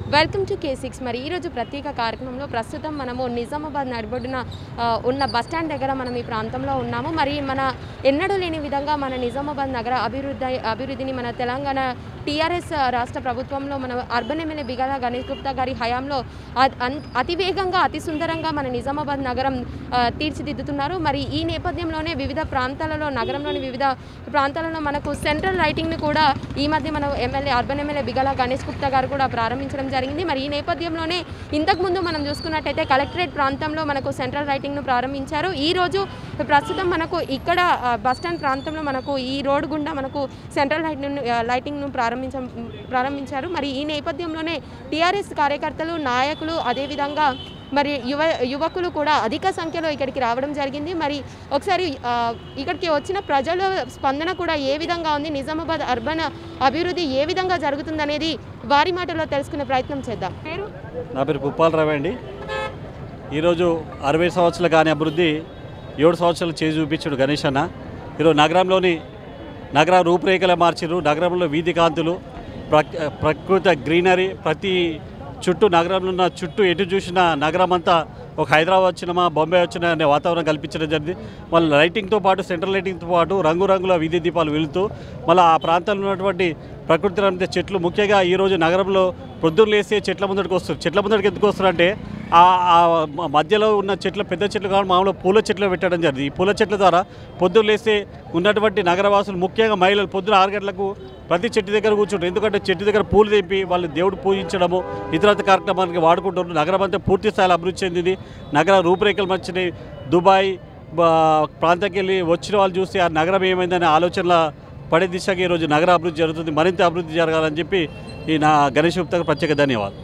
welcome to K six మరి ఈరోజు ప్రత్యేక కార్యక్రమంలో ప్రస్తుతం మనము నిజామాబాద్ నడిబొడ్డున ఆ, ఉన్న బస్టాండ్ దగ్గర మనం ఈ ప్రాంతంలో ఉన్నాము మరి మన ఎన్నడూ లేని విధంగా మన నిజామాబాద్ నగర అభివృద్ధి అభివృద్ధిని మన తెలంగాణ టీఆర్ఎస్ రాష్ట్ర ప్రభుత్వంలో మన అర్బన్ ఎమ్మెల్యే బిగాల గణేష్ గుప్తా గారి హయాంలో అ- అన్- అతి వేగంగా అతి సుందరంగా మన నిజామాబాద్ నగరం ఆ, తీర్చిదిద్దుతున్నారు మరి ఈ నేపథ్యంలోనే వివిధ ప్రాంతాలలో నగరంలోని వివిధ ప్రాంతాలలో మనకు సెంట్రల్ లైటింగ్ని కూడా ఈ మధ్య మన MLA urban MLA Bigala Ganesh Gupta గారు కూడా ప్రారంభించడం జరిగింది మరి ఈ నేపథ్యంలోనే ఇంతకుముందు మనం చూసుకున్నట్టయితే కలెక్టరేట్ ప్రాంతంలో మనకు సెంట్రల్ లైటింగ్ను ప్రారంభించారు ఈ రోజు ప్రస్తుతం మనకు ఇక్కడ ఆ, బస్టాండ్ ప్రాంతంలో మనకు ఈ రోడ్డు గుండా మనకు సెంట్రల్ లైటింగ్ లైటింగ్ను ప్రారంభించ ప్రారంభించారు మరి ఈ నేపథ్యంలోనే టీఆర్ఎస్ కార్యకర్తలు నాయకులు అదేవిధంగా మరి యువ యువకులు కూడా అధిక సంఖ్యలో ఇక్కడికి రావడం జరిగింది మరి ఒకసారి ఆ, ఇక్కడికి వచ్చిన ప్రజల స్పందన కూడా ఏ విధంగా ఉంది నిజామాబాద్ అర్బన్ అభివృద్ధి ఏ విధంగా జరుగుతుందనేది వారి మాటల్లో తెలుసుకునే ప్రయత్నం చేద్దాం పేరు నా పేరు పుప్పాలరావు అండి ఈరోజు అరవై సంవత్సరాలు కాని అభివృద్ధి ఏడు సంవత్సరాలు చేసి చూపించాడు గణేష్ అన్న ఈరోజు నగరంలోని నగర రూపురేఖలు మార్చిరు నగరంలో వీధి కాంతులు ప్రక్ ప్రకృతి గ్రీనరీ ప్రతి చుట్టూ నగరంలో ఉన్న చుట్టూ ఎటు చూసినా నగరం అంతా ఒక హైదరాబాద్ వచ్చినామా బొంబాయి వచ్చినా అనే వాతావరణం కల్పించడం జరిగింది మళ్ళీ లైటింగ్తో పాటు సెంట్రల్ లైటింగ్తో పాటు రంగురంగుల వీధి దీపాలు వెలుతూ మళ్ళీ ఆ ప్రాంతంలో ఉన్నటువంటి ప్రకృతి రమ్య చెట్లు ముఖ్యంగా ఈరోజు నగరంలో పొద్దున్న లేస్తే చెట్ల ముందడికి వస్తారు చెట్ల ముందడికి ఎందుకు వస్తారంటే ఆ ఆ మ- మధ్యలో ఉన్న చెట్లు పెద్ద చెట్లు కావాలి మామూలుగా పూల చెట్లు పెట్టడం జరిగింది ఈ పూల చెట్ల ద్వారా పొద్దున్న లేస్తే ఉన్నటువంటి నగరవాసులు ముఖ్యంగా మహిళలు పొద్దున ఆరు గంటలకు ప్రతి చెట్టు దగ్గర కూర్చుంటారు ఎందుకంటే చెట్టు దగ్గర పూలు తెంపి వాళ్ళు దేవుడు పూజించడము ఇతరత్ర కార్యక్రమానికి వాడుకుంటారు నగరం అంతా పూర్తి స్థాయిలో అభివృద్ధి చెందింది నగర రూపురేఖలు మంచినాయి దుబాయ్ బా- ప్రాంతానికి వెళ్ళి వచ్చిన వాళ్ళు చూస్తే ఆ నగరం ఏమైందనే ఆలోచనల పడే దిశగా ఈరోజు నగర అభివృద్ధి జరుగుతుంది మరింత అభివృద్ధి జరగాలని చెప్పి ఈ నా గణేష్ గుప్తాకు ప్రత్యేక ధన్యవాదాలు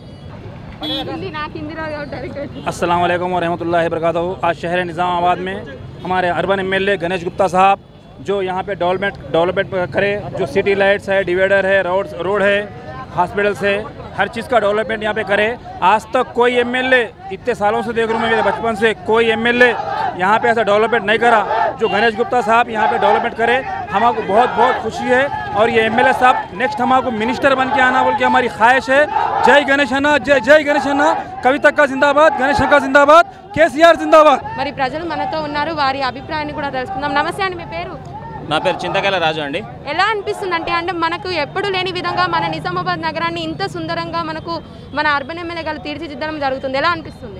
अस्सलाम वालेकुम वरहमतुल्लाहि वबरकातुहू आज शहर निज़ामाबाद में हमारे अर्बन एमएलए गणेश गुप्ता साहब जो यहाँ पे डेवलपमेंट डेवलपमेंट करे जो सिटी लाइट्स है डिवाइडर है रोड रोड है हॉस्पिटल्स है हर चीज़ का डेवलपमेंट यहाँ पे करे आज तक कोई एमएलए इतने सालों से देख रहा हूँ मैं मेरे बचपन से कोई एमएलए यहाँ पे ऐसा डेवलपमेंट नहीं करा जो गणेश गुप्ता साहब यहाँ पे डेवलपमेंट करे हमको बहुत बहुत खुशी है और ये एमएलए साहब नेक्स्ट हमको मिनिस्टर बन के आना बोल के हमारी ख्वाहिश है जय गणेश अन्ना जय जय गणेश अन्ना कविता का जिंदाबाद गणेश का जिंदाबाद केसीआर जिंदाबाद మరి ప్రజలు మనతో ఉన్నారు వారి అభిప్రాయాన్ని కూడా తెలుసుకుందాం నమస్తే అండి మీ పేరు నా పేరు చింతకాయల రాజు అండి ఎలా అనిపిస్తుంది అంటే అంటే మనకు ఎప్పుడు లేని విధంగా మన నిజామాబాద్ నగరాన్ని ఇంత సుందరంగా మనకు మన అర్బన్ ఎమ్మెల్యే గారు తీర్చిదిద్దడం జరుగుతుంది ఎలా అనిపిస్తుంది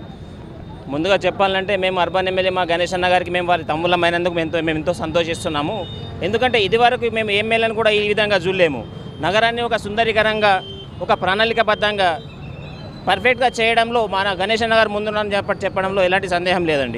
ముందుగా చెప్పాలంటే మేము అర్బన్ ఎమ్మెల్యే మా గణేష్ అన్న గారికి మేము వారి తమ్ముళ్ళమైనందుకు మేము ఎంతో మేము ఎంతో సంతోషిస్తున్నాము ఎందుకంటే ఇదివరకు మేము ఎమ్మెల్యేలను కూడా ఈ విధంగా చూడలేము నగరాన్ని ఒక సుందరీకరంగా ఒక ప్రణాళికబద్ధంగా పర్ఫెక్ట్గా చేయడంలో మన గణేష్ అన్న గారు ముందున్నారని చెప్ప చెప్పడంలో ఎలాంటి సందేహం లేదండి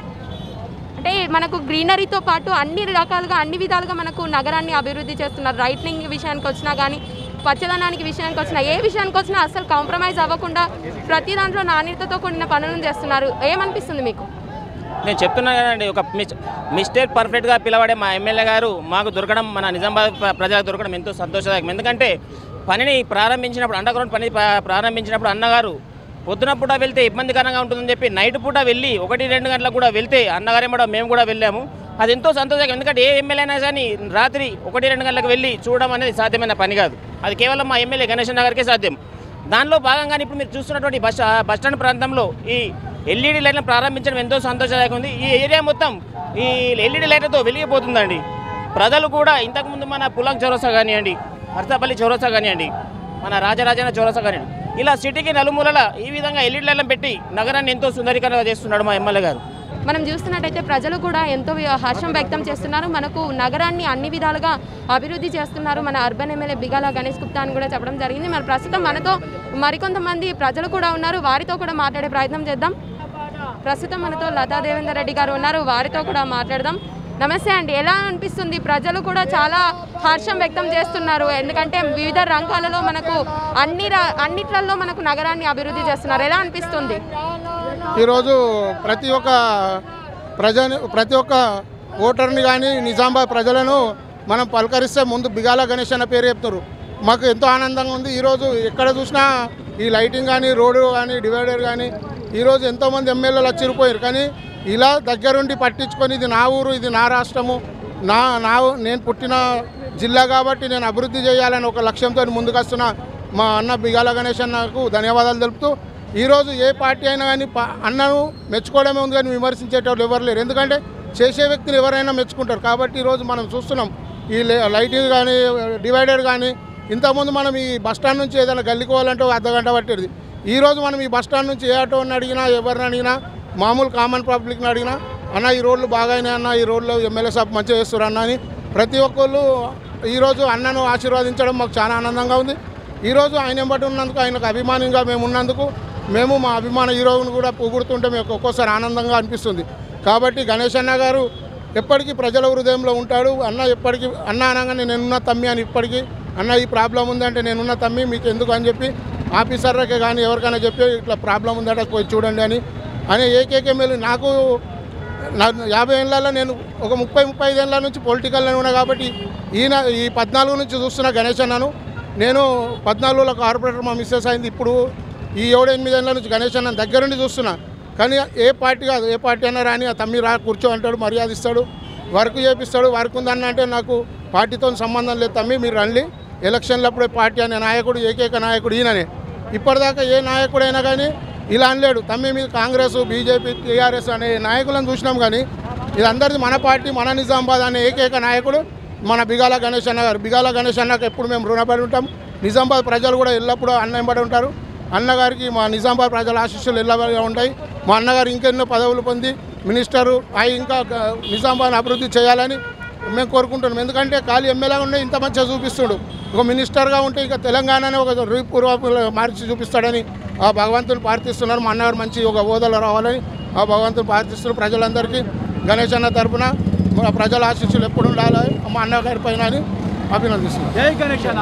అంటే మనకు గ్రీనరీతో పాటు అన్ని రకాలుగా అన్ని విధాలుగా మనకు నగరాన్ని అభివృద్ధి చేస్తున్నారు రైటింగ్ విషయానికి వచ్చినా కానీ పచ్చదనానికి విషయానికి వచ్చినా ఏ విషయానికి వచ్చినా అసలు కాంప్రమైజ్ అవ్వకుండా ప్రతి దాంట్లో నాణ్యతతో కూడిన పనులను చేస్తున్నారు ఏమనిపిస్తుంది మీకు నేను చెప్తున్నాను కదండి ఒక మిస్ మిస్టేక్ పర్ఫెక్ట్గా పిలవడే మా ఎమ్మెల్యే గారు మాకు దొరకడం మన నిజామాబాద్ ప్ర- ప్రజలకు దొరకడం ఎంతో సంతోషదాయకం ఎందుకంటే పనిని ప్రారంభించినప్పుడు అండర్ గ్రౌండ్ పని ప్రా- ప్రారంభించినప్పుడు అన్నగారు పొద్దున పూట వెళ్తే ఇబ్బందికరంగా ఉంటుందని చెప్పి నైట్ పూట వెళ్ళి ఒకటి రెండు గంటలకు కూడా వెళ్తే అన్నగారే కూడా మేము కూడా వెళ్ళాము అది ఎంతో సంతోషం ఎందుకంటే ఏ ఎమ్మెల్యే అయినా కానీ రాత్రి ఒకటి రెండు గంటలకు వెళ్ళి చూడడం అనేది సాధ్యమైన పని కాదు అది కేవలం మా ఎమ్మెల్యే గణేష్ నగర్కే సాధ్యం దానిలో భాగంగానే ఇప్పుడు మీరు చూస్తున్నటువంటి బస్ బస్ స్టాండ్ ప్రాంతంలో ఈ ఎల్ఈడి లైట్లను ప్రారంభించడం ఎంతో సంతోషదాయకం ఉంది ఈ ఏరియా మొత్తం ఈ ఎల్ఈడి లైట్లతో వెలిగిపోతుందండి ప్రజలు కూడా ఇంతకుముందు మన పులంగ్ చౌరసా కానివ్వండి హర్తపల్లి చౌరసా కానివ్వండి మన రాజరాజన చౌరసా కానివ్వండి ఇలా సిటీకి నలుమూలల ఈ విధంగా ఎల్ఈడి లైట్లను పెట్టి నగరాన్ని ఎంతో సుందరీకరంగా చేస్తున్నాడు మా ఎమ్మెల్యే గారు మనం చూస్తున్నట్టయితే ప్రజలు కూడా ఎంతో వి- హర్షం వ్యక్తం చేస్తున్నారు మనకు నగరాన్ని అన్ని విధాలుగా అభివృద్ధి చేస్తున్నారు మన అర్బన్ ఎమ్మెల్యే బిగాల గణేష్ గుప్తా అని కూడా చెప్పడం జరిగింది మరి ప్రస్తుతం మనతో మరికొంతమంది ప్రజలు కూడా ఉన్నారు వారితో కూడా మాట్లాడే ప్రయత్నం చేద్దాం ప్రస్తుతం మనతో లతా దేవేందర్ రెడ్డి గారు ఉన్నారు వారితో కూడా మాట్లాడదాం నమస్తే అండి ఎలా అనిపిస్తుంది ప్రజలు కూడా చాలా హర్షం వ్యక్తం చేస్తున్నారు ఎందుకంటే వివిధ రంగాలలో మనకు అన్ని ర- అన్నిట్లలో మనకు నగరాన్ని అభివృద్ధి చేస్తున్నారు ఎలా అనిపిస్తుంది ఈరోజు ప్రతి ఒక్క ప్రజని ప్రతి ఒక్క ఓటర్ని కానీ నిజామాబాద్ ప్రజలను మనం పలకరిస్తే ముందు బిగాల గణేష్ అన్న పేరు చెప్తున్నారు మాకు ఎంతో ఆనందంగా ఉంది ఈరోజు ఎక్కడ చూసినా ఈ లైటింగ్ కానీ రోడ్డు కానీ డివైడర్ కానీ ఈరోజు ఎంతోమంది ఎమ్మెల్యేలు వచ్చిరిపోయారు కానీ ఇలా దగ్గరుండి పట్టించుకొని ఇది నా ఊరు ఇది నా రాష్ట్రము నా నా నేను పుట్టిన జిల్లా కాబట్టి నేను అభివృద్ధి చేయాలని ఒక లక్ష్యంతో ముందుకొస్తున్న మా అన్న బిగాల గణేష్ అన్నకు ధన్యవాదాలు తెలుపుతూ ఈరోజు ఏ పార్టీ అయినా కానీ పా- అన్నను మెచ్చుకోవడమే ఉంది కానీ విమర్శించేటోళ్ళు ఎవరు లేరు ఎందుకంటే చేసే వ్యక్తిని ఎవరైనా మెచ్చుకుంటారు కాబట్టి ఈరోజు మనం చూస్తున్నాం ఈ లే- లైటింగ్ కానీ డివైడర్ కానీ ఇంతకుముందు మనం ఈ బస్ స్టాండ్ నుంచి ఏదైనా గల్లికోవాలంటే ఒక అర్ధ గంట పట్టేది ఈ రోజు మనం ఈ బస్ స్టాండ్ నుంచి ఏ ఆటోని అడిగినా ఎవరిని అడిగినా మామూలు కామన్ పబ్లిక్ని అడిగినా అన్న ఈ రోడ్లు బాగాయినాయి అన్న ఈ రోడ్లు ఎమ్మెల్యే సాబ్ మంచిగా చేస్తారు అన్న అని ప్రతి ఒక్కళ్ళు ఈరోజు అన్నను ఆశీర్వదించడం మాకు చాలా ఆనందంగా ఉంది ఈరోజు ఆయన ఎంబటి ఉన్నందుకు ఆయనకు అభిమానంగా మేము ఉన్నందుకు మేము మా అభిమాన హీరోని కూడా పొగుడుతుంటే మీకు ఒక్కోసారి ఆనందంగా అనిపిస్తుంది కాబట్టి గణేష్ అన్న గారు ఎప్పటికీ ప్రజల హృదయంలో ఉంటాడు అన్న ఎప్పటికీ అన్న అనగానే నేనున్న తమ్మి అని ఇప్పటికీ అన్న ఈ ప్రాబ్లం ఉందంటే నేనున్న తమ్మి మీకు ఎందుకు అని చెప్పి ఆఫీసర్లకే కానీ ఎవరికైనా చెప్పి ఇట్లా ప్రాబ్లం ఉందట పోయి చూడండి అని అనే ఏకేకే మేలు నాకు నా యాభై ఏళ్ళలో నేను ఒక ముప్పై ముప్పై ఐదు ఏళ్ళ నుంచి పొలిటికల్లో ఉన్నా కాబట్టి ఈయన ఈ పద్నాలుగు నుంచి చూస్తున్న గణేష్ అన్నను నేను పద్నాలుగులో కార్పొరేటర్ మా మిస్సెస్ అయింది ఇప్పుడు ఈ ఏడు ఎనిమిది ఏళ్ళ నుంచి గణేష్ అన్న దగ్గర నుండి చూస్తున్నా కానీ ఏ పార్టీ కాదు ఏ పార్టీ అన్నా రాని ఆ తమ్మి రా కూర్చో అంటాడు మర్యాద ఇస్తాడు వర్క్ చేపిస్తాడు వర్క్ ఉందన్న అంటే నాకు పార్టీతో సంబంధం లేదు తమ్మి మీరు రండి ఎలక్షన్లప్పుడే పార్టీ అనే నాయకుడు ఏకైక నాయకుడు ఈయననే ఇప్పటిదాకా ఏ నాయకుడైనా కానీ ఇలా అనలేడు తమ్మి మీద కాంగ్రెస్ బీజేపీ టీఆర్ఎస్ అనే నాయకులను చూసినాం కానీ ఇది అందరిది మన పార్టీ మన నిజామాబాద్ అనే ఏకైక నాయకుడు మన బిగాల గణేష్ అన్న గారు బిగాల గణేష్ అన్నకు ఎప్పుడు మేము రుణపడి ఉంటాం నిజామాబాద్ ప్రజలు కూడా ఎల్లప్పుడూ అన్న వెంబడి ఉంటారు అన్నగారికి మా నిజామాబాద్ ప్రజల ఆశీస్సులు ఎల్లవేళ ఉంటాయి మా అన్నగారు ఇంకెన్నో పదవులు పొంది మినిస్టరు అవి ఇంకా గ- నిజామాబాద్ అభివృద్ధి చేయాలని మేము కోరుకుంటున్నాం ఎందుకంటే ఖాళీ ఎమ్మెల్యేగా ఉండే ఇంత మంచిగా చూపిస్తుడు ఒక మినిస్టర్గా ఉంటే ఇంకా తెలంగాణనే ఒక రూపురూప మార్చి చూపిస్తాడని ఆ భగవంతుని ప్రార్థిస్తున్నారు మా అన్నగారు మంచి ఒక హోదాలో రావాలని ఆ భగవంతుని ప్రార్థిస్తున్నారు ప్రజలందరికీ గణేష్ అన్న తరపున మన ప్రజల ఆశీస్సులు ఎప్పుడు ఉండాలి మా అన్నగారి పైన అని అభినందిస్తున్నాను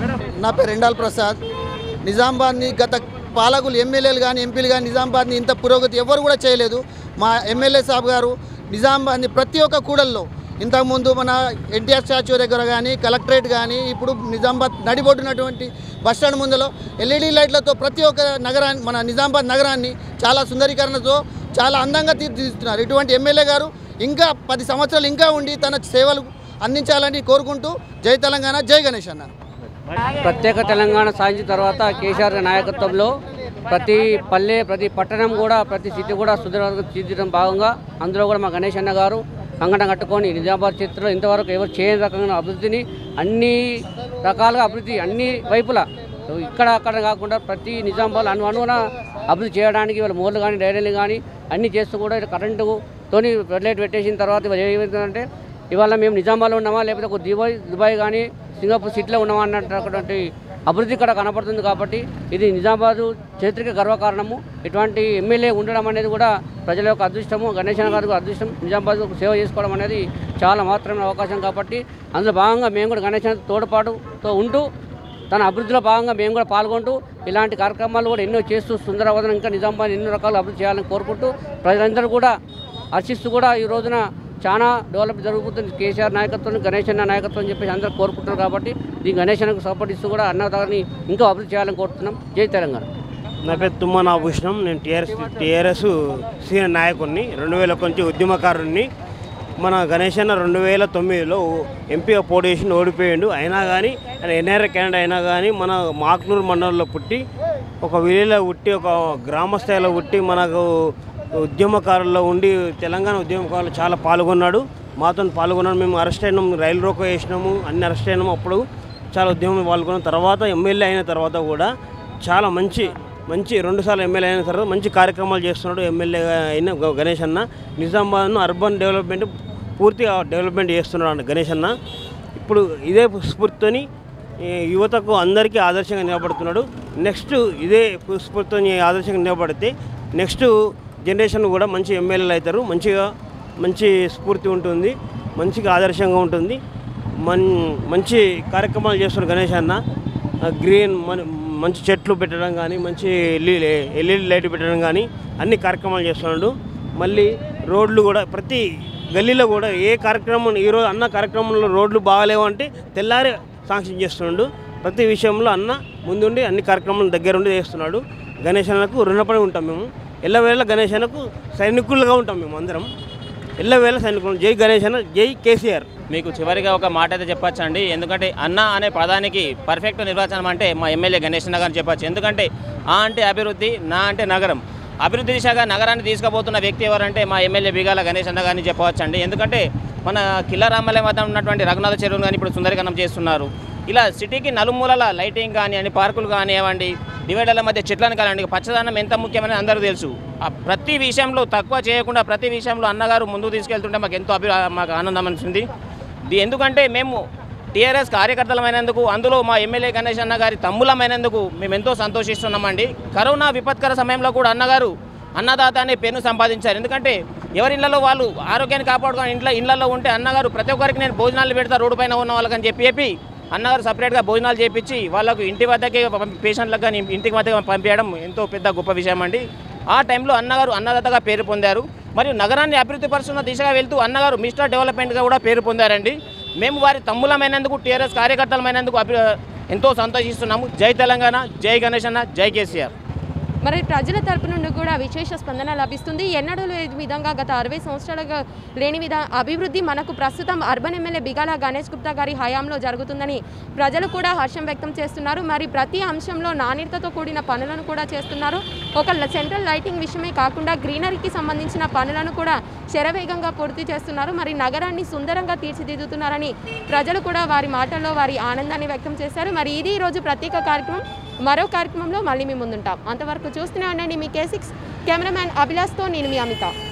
నా పేరు రెండాల్ ప్రసాద్ నిజామాబాద్ని గత పాలకులు ఎమ్మెల్యేలు కానీ ఎంపీలు కానీ నిజామాబాద్ని ఇంత పురోగతి ఎవరు కూడా చేయలేదు మా ఎమ్మెల్యే సాబ్ గారు నిజామాబాద్ని ప్రతి ఒక్క కూడల్లో ఇంతకుముందు మన ఎన్టీఆర్ స్టాచ్యూ దగ్గర కానీ కలెక్టరేట్ కానీ ఇప్పుడు నిజామాబాద్ నడిబొడ్డునటువంటి బస్టాండ్ ముందులో ఎల్ఈడి లైట్లతో ప్రతి ఒక్క నగరాన్ని మన నిజామాబాద్ నగరాన్ని చాలా సుందరీకరణతో చాలా అందంగా తీర్చిదిద్దుతున్నారు ఇటువంటి ఎమ్మెల్యే గారు ఇంకా పది సంవత్సరాలు ఇంకా ఉండి తన సేవలు అందించాలని కోరుకుంటూ జై తెలంగాణ జై గణేష్ అన్న ప్రత్యేక తెలంగాణ సాధించిన తర్వాత కేసీఆర్ గారి నాయకత్వంలో ప్రతి పల్లె ప్రతి పట్టణం కూడా ప్రతి సిటీ కూడా సుదృఢంగా తీర్చడం భాగంగా అందులో కూడా మా గణేష్ అన్న గారు కంగడం కట్టుకొని నిజామాబాద్ చరిత్రలో ఇంతవరకు ఎవరు చేయని రకమైన అభివృద్ధిని అన్ని రకాలుగా అభివృద్ధి అన్ని వైపులా ఇక్కడ అక్కడ కాకుండా ప్రతి నిజామాబాద్ అను అనుగుణ అభివృద్ధి చేయడానికి వాళ్ళ మోర్లు కానీ డైరీలు కానీ అన్నీ చేస్తూ కూడా ఇటు కరెంటుతోని లైట్ పెట్టేసిన తర్వాత ఇవాళ ఏమైందంటే ఇవాళ మేము నిజామాబాద్లో ఉన్నామా లేకపోతే ఒక దుబాయ్ దుబాయ్ కానీ సింగపూర్ సిటీలో ఉన్నామా అన్నటువంటి అభివృద్ధి ఇక్కడ కనపడుతుంది కాబట్టి ఇది నిజామాబాదు చరిత్రకి గర్వకారణము ఇటువంటి ఎమ్మెల్యే ఉండడం అనేది కూడా ప్రజల యొక్క అదృష్టము గణేశ్ అన్న గారికి అదృష్టం నిజామాబాద్ సేవ చేసుకోవడం అనేది చాలా మాత్రమే అవకాశం కాబట్టి అందులో భాగంగా మేము కూడా గణేశ్ అన్న తోడ్పాటుతో ఉంటూ తన అభివృద్ధిలో భాగంగా మేము కూడా పాల్గొంటూ ఇలాంటి కార్యక్రమాలు కూడా ఎన్నో చేస్తూ సుందరవదన ఇంకా నిజామాబాద్ ఎన్నో రకాలు అభివృద్ధి చేయాలని కోరుకుంటూ ప్రజలందరూ కూడా హర్షిస్తూ కూడా ఈ రోజున చాలా డెవలప్ జరుగుతుంది కేసీఆర్ నాయకత్వం గణేష్ అన్న నాయకత్వం అని చెప్పేసి అందరూ కోరుకుంటున్నారు కాబట్టి ఈ గణేష్ అన్నకు సపోర్ట్ ఇస్తూ కూడా అన్నదాన్ని ఇంకా అభివృద్ధి చేయాలని కోరుతున్నాం జై తెలంగాణ నా పేరు తుమ్మన ఆభూషణం నేను టీఆర్ఎస్ టీఆర్ఎస్ సీనియర్ నాయకుడిని రెండు వేల కొంచెం ఉద్యమకారుడిని మన గణేష్ అన్న రెండు వేల తొమ్మిదిలో ఎంపీగా పోటీ చేసి ఓడిపోయాడు అయినా కానీ ఆయన ఎన్ఆర్ఐ క్యాండిడేట్ అయినా కానీ మన మాక్నూరు మండలంలో పుట్టి ఒక విలేజ్లో పుట్టి ఒక గ్రామ స్థాయిలో పుట్టి మనకు ఉద్యమకారుల్లో ఉండి తెలంగాణ ఉద్యమకారులు చాలా పాల్గొన్నాడు మాతో పాల్గొన్నాడు మేము అరెస్ట్ అయినాం రైలు రోకో వేసినాము అన్ని అరెస్ట్ అయినాము అప్పుడు చాలా ఉద్యమం పాల్గొన్న తర్వాత ఎమ్మెల్యే అయిన తర్వాత కూడా చాలా మంచి మంచి రెండుసార్లు ఎమ్మెల్యే అయిన తర్వాత మంచి కార్యక్రమాలు చేస్తున్నాడు ఎమ్మెల్యే అయిన గ- గణేష్ అన్న నిజామాబాద్ను అర్బన్ డెవలప్మెంట్ పూర్తిగా డెవలప్మెంట్ చేస్తున్నాడు అన్న గణేష్ అన్న ఇప్పుడు ఇదే స్ఫూర్తితోని ఈ యువతకు అందరికీ ఆదర్శంగా నిలబడుతున్నాడు నెక్స్ట్ ఇదే స్ఫూర్తితో ఆదర్శంగా నిలబడితే నెక్స్ట్ జనరేషన్ కూడా మంచి ఎమ్మెల్యేలు అవుతారు మంచిగా మంచి స్ఫూర్తి ఉంటుంది మంచిగా ఆదర్శంగా ఉంటుంది మన్ మంచి కార్యక్రమాలు చేస్తున్నారు గణేష్ అన్న ఆ, గ్రీన్ మన మంచి చెట్లు పెట్టడం కానీ మంచి ఎల్ఈడి ఎల్ఈడి లైట్ పెట్టడం కానీ అన్ని కార్యక్రమాలు చేస్తున్నాడు మళ్ళీ రోడ్లు కూడా ప్రతి గల్లీలో కూడా ఏ కార్యక్రమం ఈరోజు అన్న కార్యక్రమంలో రోడ్లు బాగాలేవు అంటే తెల్లారి శాంక్షన్ చేస్తున్నాడు ప్రతి విషయంలో అన్న ముందుండి అన్ని కార్యక్రమాలు దగ్గరుండి చేస్తున్నాడు గణేష్ అన్నకు రుణపడి ఉంటాం మేము ఎల్లవేళ గణేష్ అన్నకు సైనికులుగా ఉంటాం మేము అందరం ఎల్లవేళ సైనికులు జై గణేష్ అన్న జై కేసీఆర్ మీకు చివరిగా ఒక మాట అయితే చెప్పొచ్చండి ఎందుకంటే అన్న అనే పదానికి పర్ఫెక్ట్ నిర్వచనం అంటే మా ఎమ్మెల్యే గణేష్ నగర్ అని చెప్పొచ్చు ఎందుకంటే ఆ అంటే అభివృద్ధి నా అంటే నగరం అభివృద్ధి దిశగా నగరాన్ని తీసుకుపోతున్న వ్యక్తి ఎవరంటే మా ఎమ్మెల్యే బిగాల గణేష్ అన్న గారిని చెప్పవచ్చండి ఎందుకంటే మన కిల్లరామలయం వద్ద ఉన్నటువంటి రఘునాథ చెరువును కానీ ఇప్పుడు సుందరీకరణం చేస్తున్నారు ఇలా సిటీకి నలుమూలల లైటింగ్ కానివ్వండి పార్కులు కానివ్వండి డివైడర్ల మధ్య చెట్లను కానివ్వండి పచ్చదనం ఎంత ముఖ్యమని అందరూ తెలుసు ఆ ప్రతి విషయంలో తక్కువ చేయకుండా ప్రతి విషయంలో అన్నగారు ముందుకు తీసుకెళ్తుంటే మాకు ఎంతో అభి మాకు ఆనందం అనిపిస్తుంది ఇది ఎందుకంటే మేము టీఆర్ఎస్ కార్యకర్తలమైనందుకు అందులో మా ఎమ్మెల్యే గణేష్ అన్న గారి తమ్ములమైనందుకు మేము ఎంతో సంతోషిస్తున్నామండి కరోనా విపత్కర సమయంలో కూడా అన్నగారు అన్నదాత అనే పేరును సంపాదించారు ఎందుకంటే ఎవరి ఇళ్లలో వాళ్ళు ఆరోగ్యాన్ని కాపాడుకొని ఇంట్లో ఇళ్లలో ఉంటే అన్నగారు ప్రతి ఒక్కరికి నేను భోజనాలు పెడతా రోడ్డు పైన ఉన్న వాళ్ళకని చెప్పి చెప్పి అన్నగారు సపరేట్గా భోజనాలు చేపించి వాళ్ళకు ఇంటి వద్దకే పంపి- పేషెంట్లకు కానీ ఇంటికి వద్దకు పంపించడం ఎంతో పెద్ద గొప్ప విషయం అండి ఆ టైంలో అన్నగారు అన్నదాతగా పేరు పొందారు మరియు నగరాన్ని అభివృద్ధి పరుస్తున్న దిశగా వెళ్తూ అన్నగారు మిస్టర్ డెవలప్మెంట్గా కూడా పేరు పొందారండి మేము వారి తమ్ములమైనందుకు టీఆర్ఎస్ కార్యకర్తలమైనందుకు అభి ఎంతో సంతోషిస్తున్నాము జై తెలంగాణ జై గణేష్ అన్న జై కేసీఆర్ మరి ప్రజల తరపు నుండి కూడా విశేష స్పందన లభిస్తుంది ఎన్నడూ లేని విధంగా గత అరవై సంవత్సరాలుగా లేని విధ అభివృద్ధి మనకు ప్రస్తుతం అర్బన్ ఎమ్మెల్యే బిగాల గణేష్ గుప్తా గారి హయాంలో జరుగుతుందని ప్రజలు కూడా హర్షం వ్యక్తం చేస్తున్నారు మరి ప్రతి అంశంలో నాణ్యతతో కూడిన పనులను కూడా చేస్తున్నారు ఒక ల- సెంట్రల్ లైటింగ్ విషయమే కాకుండా గ్రీనరీకి సంబంధించిన పనులను కూడా శరవేగంగా పూర్తి చేస్తున్నారు మరి నగరాన్ని సుందరంగా తీర్చిదిద్దుతున్నారని ప్రజలు కూడా వారి మాటల్లో వారి ఆనందాన్ని వ్యక్తం చేశారు మరి ఇది ఈరోజు ప్రత్యేక కార్యక్రమం మరో కార్యక్రమంలో మళ్ళీ మీ ముందుంటాం అంతవరకు చూస్తూనే ఉండండి మీ కే సిక్స్ కెమెరామ్యాన్ అభిలాష్తో నేను మీ అమిత